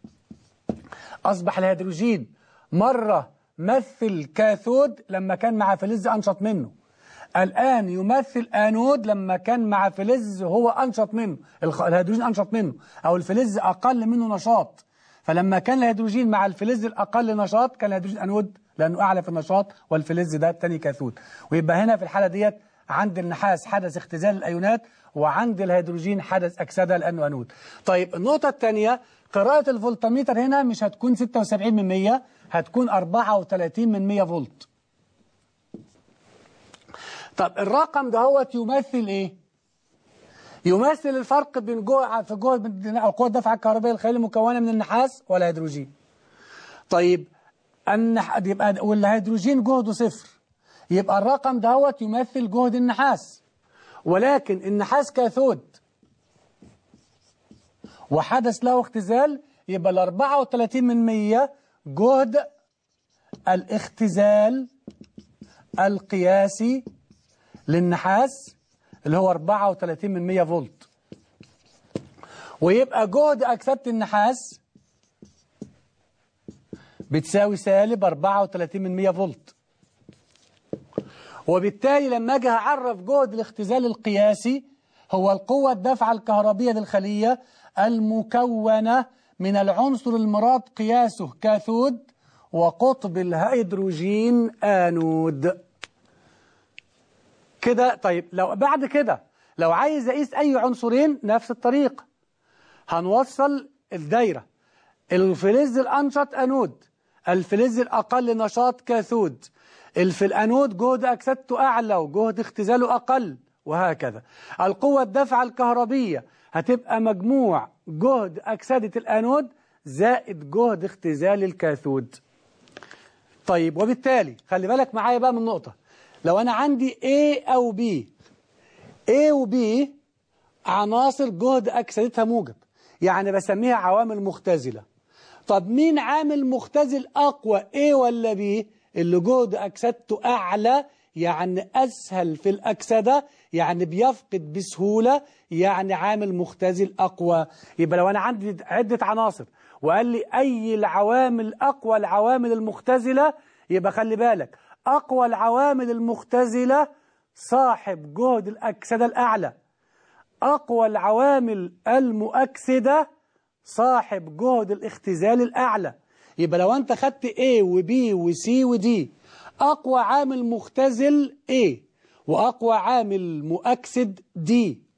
أصبح الهيدروجين مرة مثل كاثود لما كان مع فلز أنشط منه الآن يمثل آنود لما كان مع فلز هو أنشط منه الخ- الهيدروجين أنشط منه أو الفلز أقل منه نشاط فلما كان الهيدروجين مع الفلز الأقل نشاط كان الهيدروجين أنود لأنه أعلى في النشاط والفلز ده التاني كاثود ويبقى هنا في الحالة ديت عند النحاس حدث اختزال الأيونات وعند الهيدروجين حدث أكسدة لأنه أنود طيب النقطة الثانية قراءة الفولتميتر هنا مش هتكون 76 من 100 هتكون 34 من 100 فولت طب الرقم ده هو يمثل ايه يمثل الفرق بين جوه في جوه او قوه الدفعه الكهربائيه الخياليه المكونه من النحاس والهيدروجين طيب النح... يبقى والهيدروجين جهده صفر يبقى الرقم ده هو يمثل جهد النحاس ولكن النحاس كاثود وحدث له اختزال يبقى ال 34 من 100 جهد الاختزال القياسي للنحاس اللي هو 34 من 100 فولت ويبقى جهد أكسدة النحاس بتساوي سالب 34 من 100 فولت وبالتالي لما اجي اعرف جهد الاختزال القياسي هو القوة الدافعة الكهربية للخلية المكونة من العنصر المراد قياسه كاثود وقطب الهيدروجين آنود كده طيب لو بعد كده لو عايز اقيس اي عنصرين نفس الطريقة هنوصل الدايرة الفلز الأنشط أنود الفلز الأقل نشاط كاثود الف الأنود جهد أكسدته أعلى وجهد اختزاله أقل وهكذا القوة الدافعة الكهربية هتبقى مجموع جهد أكسدة الأنود زائد جهد اختزال الكاثود طيب وبالتالي خلي بالك معايا بقى من نقطة لو أنا عندي A أو B A و B عناصر جهد أكسدتها موجب يعني بسميها عوامل مختزلة طب مين عامل مختزل أقوى A ولا B اللي جهد أكسدته أعلى يعني أسهل في الأكسدة يعني بيفقد بسهولة يعني عامل مختزل أقوى يبقى لو أنا عندي عدة عناصر وقال لي أي العوامل أقوى العوامل المختزلة يبقى خلي بالك أقوى العوامل المختزلة صاحب جهد الأكسدة الأعلى أقوى العوامل المؤكسدة صاحب جهد الاختزال الأعلى يبقى لو أنت خدت A و B و C و D أقوى عامل مختزل A وأقوى عامل مؤكسد D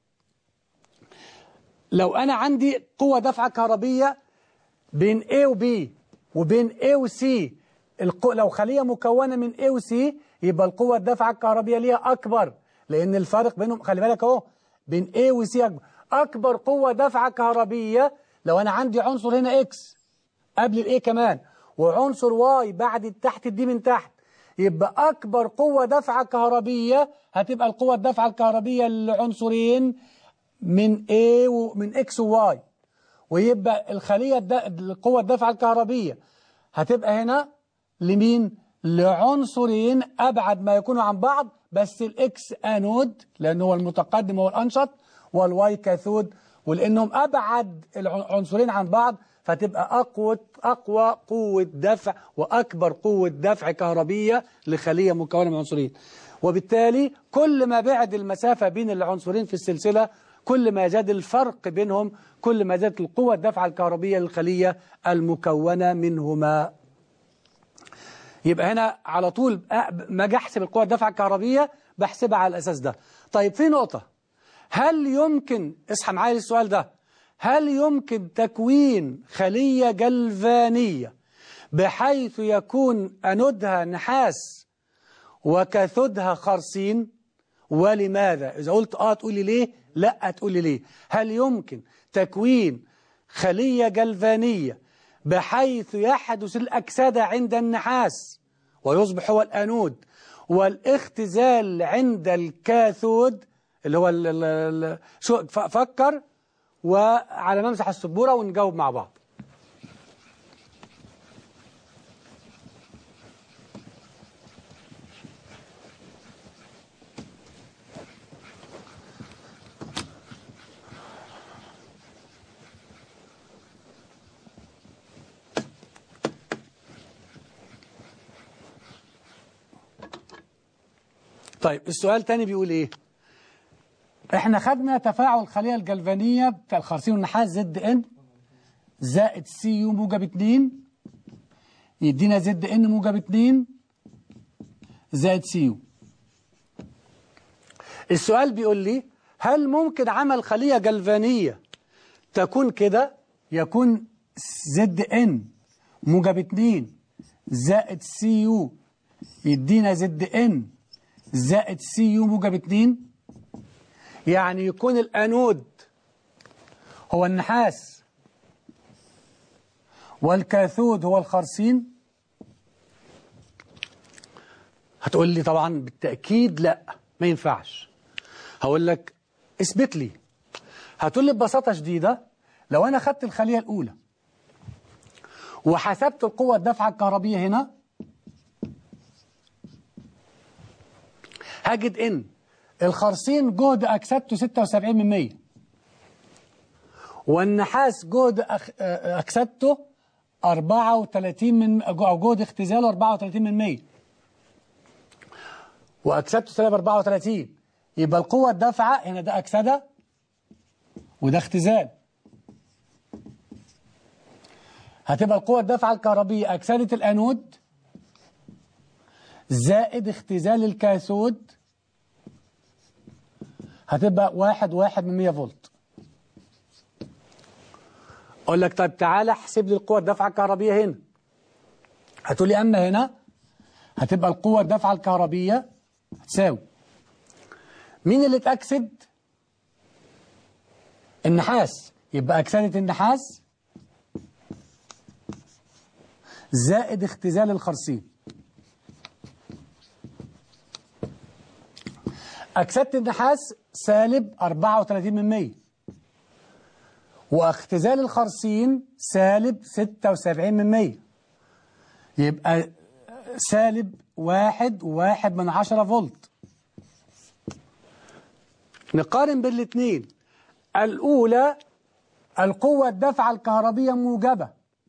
لو أنا عندي قوة دفعة كهربية بين A و B وبين A و C القو... لو خلية مكونة من A و C يبقى القوة الدفعة الكهربية ليها أكبر لأن الفرق بينهم خلي بالك أهو بين A و C أكبر أكبر قوة دفعة كهربية لو أنا عندي عنصر هنا X قبل الA كمان وعنصر Y بعد تحت الدي من تحت يبقى أكبر قوة دفعة كهربية هتبقى القوة الدفعة الكهربية لعنصرين من A ومن X و Y ويبقى الخلية الد... القوة الدفعة الكهربية هتبقى هنا لمين؟ لعنصرين أبعد ما يكونوا عن بعض بس الإكس أنود لأنه هو المتقدم هو الأنشط والواي كاثود ولأنهم أبعد العنصرين عن بعض فتبقى أقوى أقوى قوة دفع وأكبر قوة دفع كهربية لخلية مكونة من عنصرين وبالتالي كل ما بعد المسافة بين العنصرين في السلسلة كل ما زاد الفرق بينهم كل ما زادت القوة الدفع الكهربية للخلية المكونة منهما يبقى هنا على طول ما اجي احسب القوة الدفع الكهربية بحسبها على الأساس ده طيب في نقطة هل يمكن اصحى معايا للسؤال ده هل يمكن تكوين خلية جلفانية بحيث يكون أنودها نحاس وكاثودها خرسين ولماذا إذا قلت آه تقولي ليه لا تقولي ليه هل يمكن تكوين خلية جلفانية بحيث يحدث الأكسدة عند النحاس ويصبح هو الأنود والاختزال عند الكاثود اللي هو ال ال ال شو ف- فكر وعلى ممسح السبورة ونجاوب مع بعض طيب السؤال تاني بيقول ايه احنا خدنا تفاعل الخلية الجلفانية بتاع الخرسين والنحاس زد ان زائد سي يو موجب 2 يدينا زد ان موجب 2 زائد سي يو السؤال بيقول لي هل ممكن عمل خلية جلفانية تكون كده يكون زد ان موجب 2 زائد سي يو يدينا زد ان زائد سي يو موجب 2 يعني يكون الانود هو النحاس والكاثود هو الخرسين هتقول لي طبعا بالتأكيد لا ما ينفعش هقول لك اثبت لي هتقول لي ببساطة شديدة لو أنا خدت الخلية الأولى وحسبت القوة الدفعة الكهربية هنا هجد ان الخرسين جهد اكسدته 76 من 100 والنحاس جهد أخ- آه، اكسدته 34 من او جهد اختزاله 34 من 100 واكسدته سالب 34 يبقى القوة الدافعة هنا ده اكسدة وده اختزال هتبقى القوة الدافعة الكهربية اكسدة الانود زائد اختزال الكاثود هتبقى واحد واحد من 100 فولت اقول لك طيب تعالى احسب لي القوة الدفعة الكهربية هنا هتقول لي اما هنا هتبقى القوة الدفعة الكهربية هتساوي مين اللي اتأكسد النحاس يبقى أكسدة النحاس زائد اختزال الخرسين أكسدة النحاس سالب 34 من 100 واختزال الخرسين سالب 76 من 100 يبقى سالب واحد واحد من عشرة فولت نقارن بين الاثنين الأولى القوة الدفعة الكهربية موجبة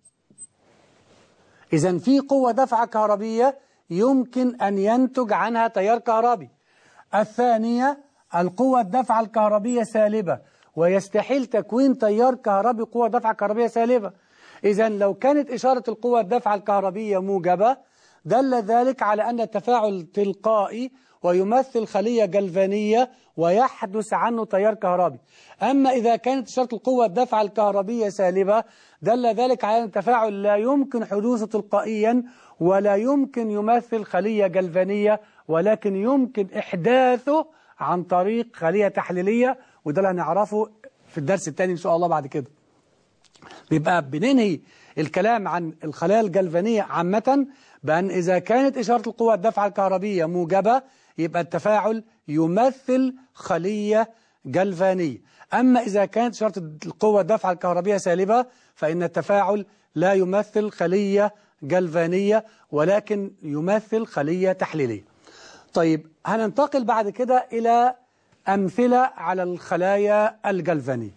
إذا في قوة دفعة كهربية يمكن أن ينتج عنها تيار كهربي الثانية القوة الدفعة الكهربية سالبة ويستحيل تكوين تيار كهربي قوة دفعة كهربية سالبة إذا لو كانت إشارة القوة الدفعة الكهربية موجبة دل ذلك على أن التفاعل تلقائي ويمثل خلية جلفانية ويحدث عنه تيار كهربي أما إذا كانت إشارة القوة الدفعة الكهربية سالبة دل ذلك على أن التفاعل لا يمكن حدوثه تلقائيا ولا يمكن يمثل خلية جلفانية ولكن يمكن إحداثه عن طريق خلية تحليلية وده اللي هنعرفه في الدرس الثاني إن شاء الله بعد كده بيبقى بننهي الكلام عن الخلايا الجلفانية عامة بأن إذا كانت إشارة القوة الدفعة الكهربية موجبة يبقى التفاعل يمثل خلية جلفانية أما إذا كانت إشارة القوة الدفعة الكهربية سالبة فإن التفاعل لا يمثل خلية جلفانية ولكن يمثل خلية تحليلية طيب هننتقل بعد كده إلى أمثلة على الخلايا الجلفانية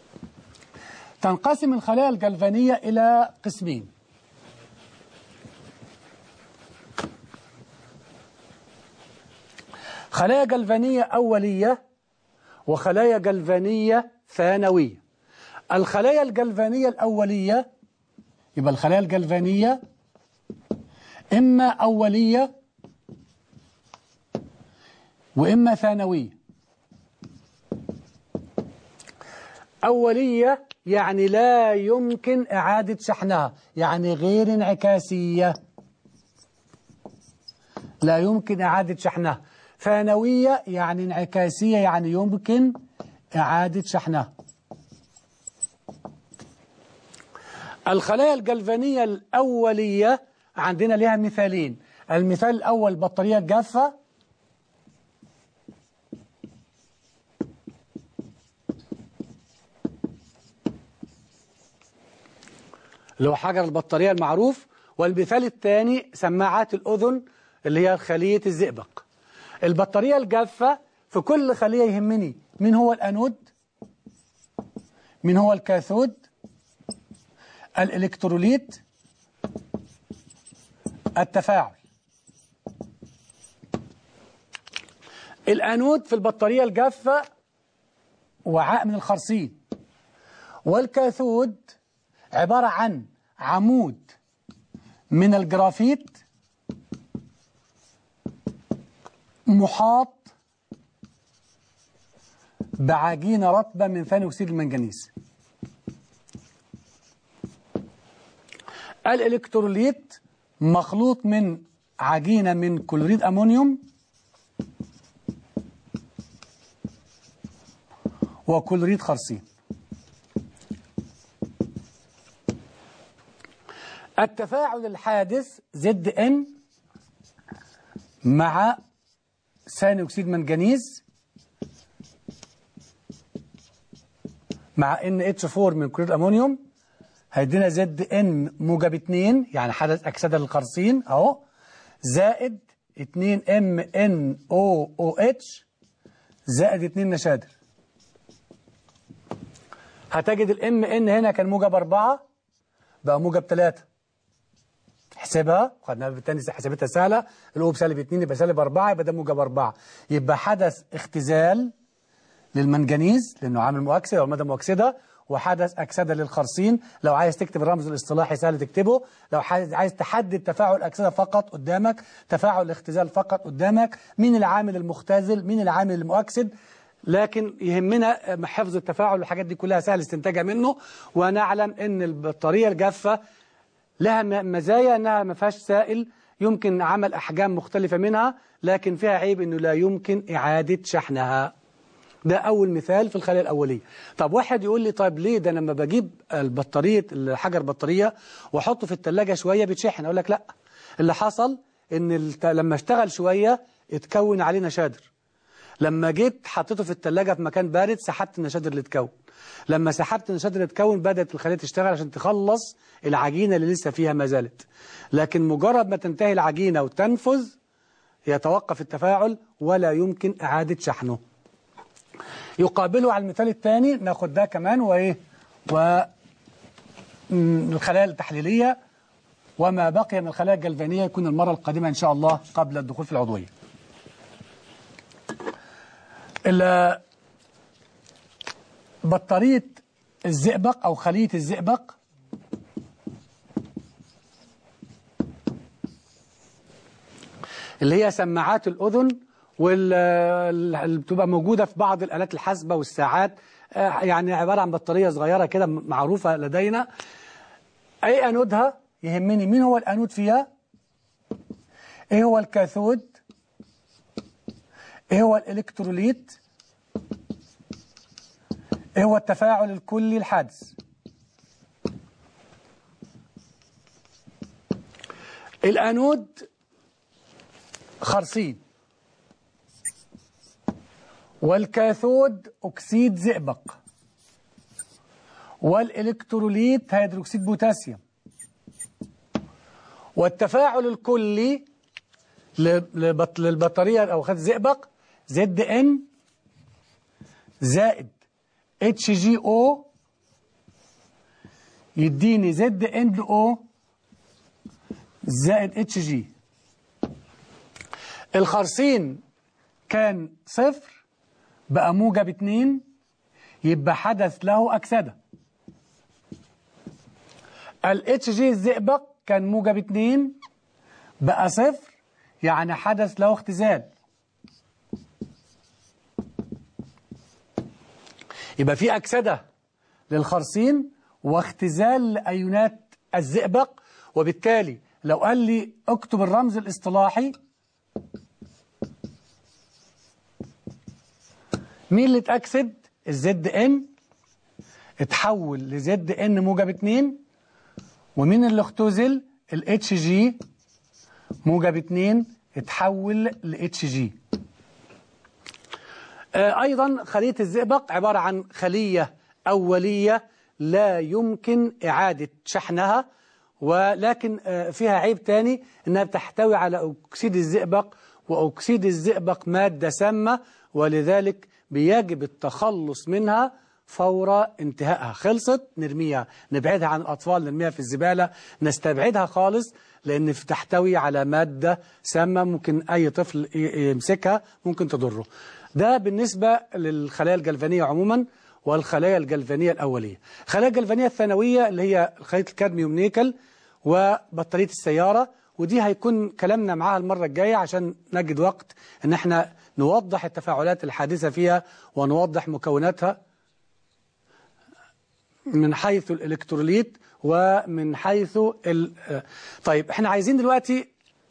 تنقسم الخلايا الجلفانية إلى قسمين خلايا جلفانية أولية وخلايا جلفانية ثانوية الخلايا الجلفانية الأولية يبقى الخلايا الجلفانية إما أولية وإما ثانوية أولية يعني لا يمكن إعادة شحنها يعني غير انعكاسية لا يمكن إعادة شحنها ثانوية يعني انعكاسية يعني يمكن إعادة شحنها الخلايا الجلفانية الأولية عندنا لها مثالين المثال الأول البطارية الجافة اللي هو حجر البطارية المعروف والمثال الثاني سماعات الأذن اللي هي خلية الزئبق البطارية الجافة في كل خلية يهمني مين هو الأنود مين هو الكاثود الإلكتروليت التفاعل الأنود في البطارية الجافة وعاء من الخرسين والكاثود عبارة عن عمود من الجرافيت محاط بعجينة رطبة من ثاني أكسيد المنجنيز الإلكتروليت مخلوط من عجينة من كلوريد أمونيوم وكلوريد خرسين التفاعل الحادث زد ان مع ثاني اكسيد منجنيز مع ان اتش 4 من كلوريد امونيوم هيدينا زد ان موجب 2 يعني حدث اكسده للخرسين اهو زائد 2 ام ان او او اتش زائد 2 نشادر هتجد الام ان هنا كان موجب 4 بقى موجب 3 احسبها خدناها بالتاني حسابتها سهله الاو بسالب 2 يبقى سالب 4 يبقى ده موجب 4 يبقى حدث اختزال للمنجنيز لانه عامل مؤكسد او ماده مؤكسده وحدث اكسده للخرسين لو عايز تكتب الرمز الاصطلاحي سهل تكتبه لو عايز تحدد تفاعل الاكسده فقط قدامك تفاعل الاختزال فقط قدامك مين العامل المختزل مين العامل المؤكسد لكن يهمنا حفظ التفاعل والحاجات دي كلها سهل استنتاجها منه ونعلم ان البطاريه الجافه لها مزايا انها ما فيهاش سائل يمكن عمل احجام مختلفه منها لكن فيها عيب انه لا يمكن اعاده شحنها ده اول مثال في الخلايا الاوليه طب واحد يقول لي طيب ليه ده لما بجيب البطاريه الحجر بطاريه واحطه في الثلاجه شويه بيتشحن اقول لك لا اللي حصل ان الت... لما اشتغل شويه اتكون عليه نشادر لما جيت حطيته في الثلاجه في مكان بارد سحبت النشادر اللي اتكون لما سحبت النشادر اللي اتكون بدات الخليه تشتغل عشان تخلص العجينه اللي لسه فيها ما زالت لكن مجرد ما تنتهي العجينه وتنفذ يتوقف التفاعل ولا يمكن اعاده شحنه يقابله على المثال الثاني ناخد ده كمان وايه والخلايا التحليليه وما بقي من الخلايا الجلفانيه يكون المره القادمه ان شاء الله قبل الدخول في العضويه بطارية الزئبق أو خلية الزئبق اللي هي سماعات الأذن واللي بتبقى موجودة في بعض الآلات الحاسبة والساعات يعني عبارة عن بطارية صغيرة كده معروفة لدينا أي أنودها يهمني مين هو الأنود فيها إيه هو الكاثود إيه هو الإلكتروليت ايه هو التفاعل الكلي الحادث الانود خرسين والكاثود اكسيد زئبق والالكتروليت هيدروكسيد بوتاسيوم والتفاعل الكلي للبطاريه او خد زئبق زد ان زائد اتش جي او يديني زد اند او زائد اتش جي الخرسين كان صفر بقى موجب اتنين يبقى حدث له أكسدة الاتش جي الزئبق كان موجب اتنين بقى صفر يعني حدث له اختزال يبقى في أكسدة للخرسين واختزال أيونات الزئبق وبالتالي لو قال لي اكتب الرمز الاصطلاحي مين اللي اتأكسد الزد ان اتحول لزد ان موجب 2 ومين اللي اختزل الاتش جي موجب 2 اتحول لاتش جي ايضا خلية الزئبق عبارة عن خلية أولية لا يمكن إعادة شحنها ولكن فيها عيب تاني انها بتحتوي على اكسيد الزئبق واكسيد الزئبق مادة سامة ولذلك بيجب التخلص منها فور انتهائها خلصت نرميها نبعدها عن الأطفال نرميها في الزبالة نستبعدها خالص لأن تحتوي على مادة سامة ممكن أي طفل يمسكها ممكن تضره ده بالنسبة للخلايا الجلفانية عموما والخلايا الجلفانية الأولية الخلايا الجلفانية الثانوية اللي هي خلية الكادميوم نيكل وبطارية السيارة ودي هيكون كلامنا معاها المرة الجاية عشان نجد وقت ان احنا نوضح التفاعلات الحادثة فيها ونوضح مكوناتها من حيث الإلكتروليت ومن حيث ال... طيب احنا عايزين دلوقتي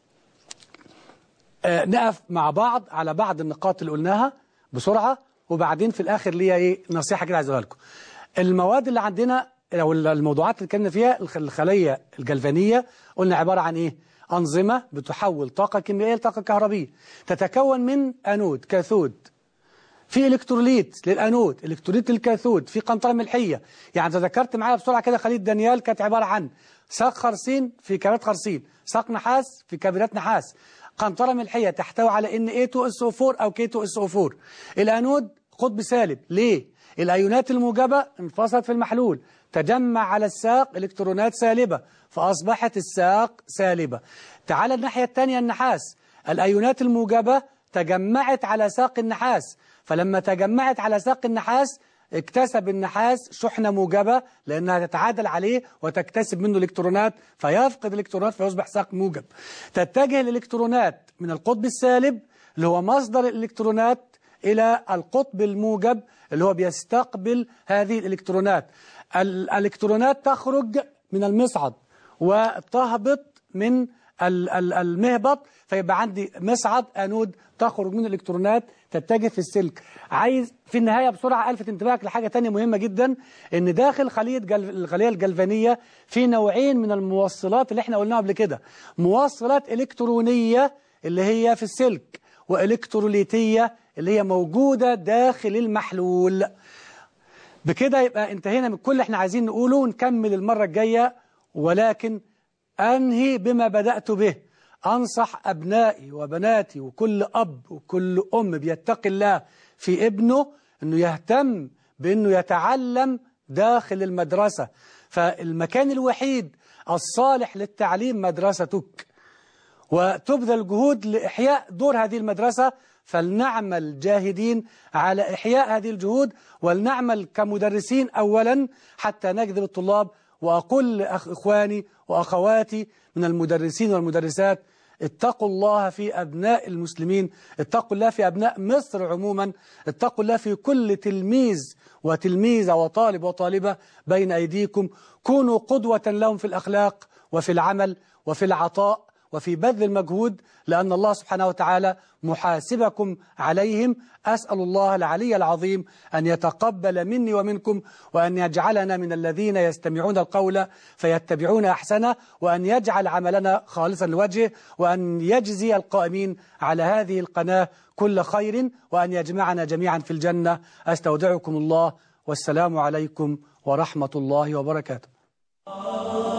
نقف مع بعض على بعض النقاط اللي قلناها بسرعة وبعدين في الآخر ليا ايه نصيحة كده عايز اقولها لكم المواد اللي عندنا او الموضوعات اللي اتكلمنا فيها الخلية الجلفانية قلنا عبارة عن ايه أنظمة بتحول طاقة كيميائية لطاقة كهربية تتكون من أنود كاثود في إلكتروليت للأنود إلكتروليت للكاثود في قنطرة ملحية يعني تذكرت معايا بسرعة كده خلية دانيال كانت عبارة عن ساق خرسين في كابلات خرسين ساق نحاس في كابلات نحاس قنطرة ملحية تحتوي على Na2SO4 أو K2SO4 الأنود قطب سالب ليه؟ الأيونات الموجبة انفصلت في المحلول تجمع على الساق إلكترونات سالبة فأصبحت الساق سالبة تعال الناحية الثانية النحاس الأيونات الموجبة تجمعت على ساق النحاس فلما تجمعت على ساق النحاس اكتسب النحاس شحنة موجبة لأنها تتعادل عليه وتكتسب منه الإلكترونات فيفقد الإلكترونات فيصبح ساق موجب تتجه الإلكترونات من القطب السالب اللي هو مصدر الإلكترونات إلى القطب الموجب اللي هو بيستقبل هذه الإلكترونات الإلكترونات تخرج من المصعد وتهبط من المهبط فيبقى عندي مصعد أنود تخرج من الإلكترونات تتجه في السلك عايز في النهاية بسرعة ألفت انتباهك لحاجة تانية مهمة جدا إن داخل خلية جل... الخلية الجلفانية في نوعين من الموصلات اللي احنا قلناها قبل كده موصلات إلكترونية اللي هي في السلك وإلكتروليتية اللي هي موجودة داخل المحلول بكده يبقى انتهينا من كل اللي احنا عايزين نقوله ونكمل المرة الجاية ولكن أنهي بما بدأت به أنصح أبنائي وبناتي وكل أب وكل أم بيتقي الله في ابنه أنه يهتم بأنه يتعلم داخل المدرسة فالمكان الوحيد الصالح للتعليم مدرستك وتبذل جهود لإحياء دور هذه المدرسة فلنعمل جاهدين على إحياء هذه الجهود ولنعمل كمدرسين أولا حتى نجذب الطلاب وأقول لإخواني وأخواتي من المدرسين والمدرسات اتقوا الله في أبناء المسلمين اتقوا الله في أبناء مصر عموما اتقوا الله في كل تلميذ وتلميذة وطالب وطالبة بين أيديكم كونوا قدوة لهم في الأخلاق وفي العمل وفي العطاء وفي بذل المجهود لأن الله سبحانه وتعالى محاسبكم عليهم أسأل الله العلي العظيم أن يتقبل مني ومنكم وأن يجعلنا من الذين يستمعون القول فيتبعون أحسنه وأن يجعل عملنا خالصا لوجهه وأن يجزي القائمين على هذه القناة كل خير وأن يجمعنا جميعا في الجنة أستودعكم الله والسلام عليكم ورحمة الله وبركاته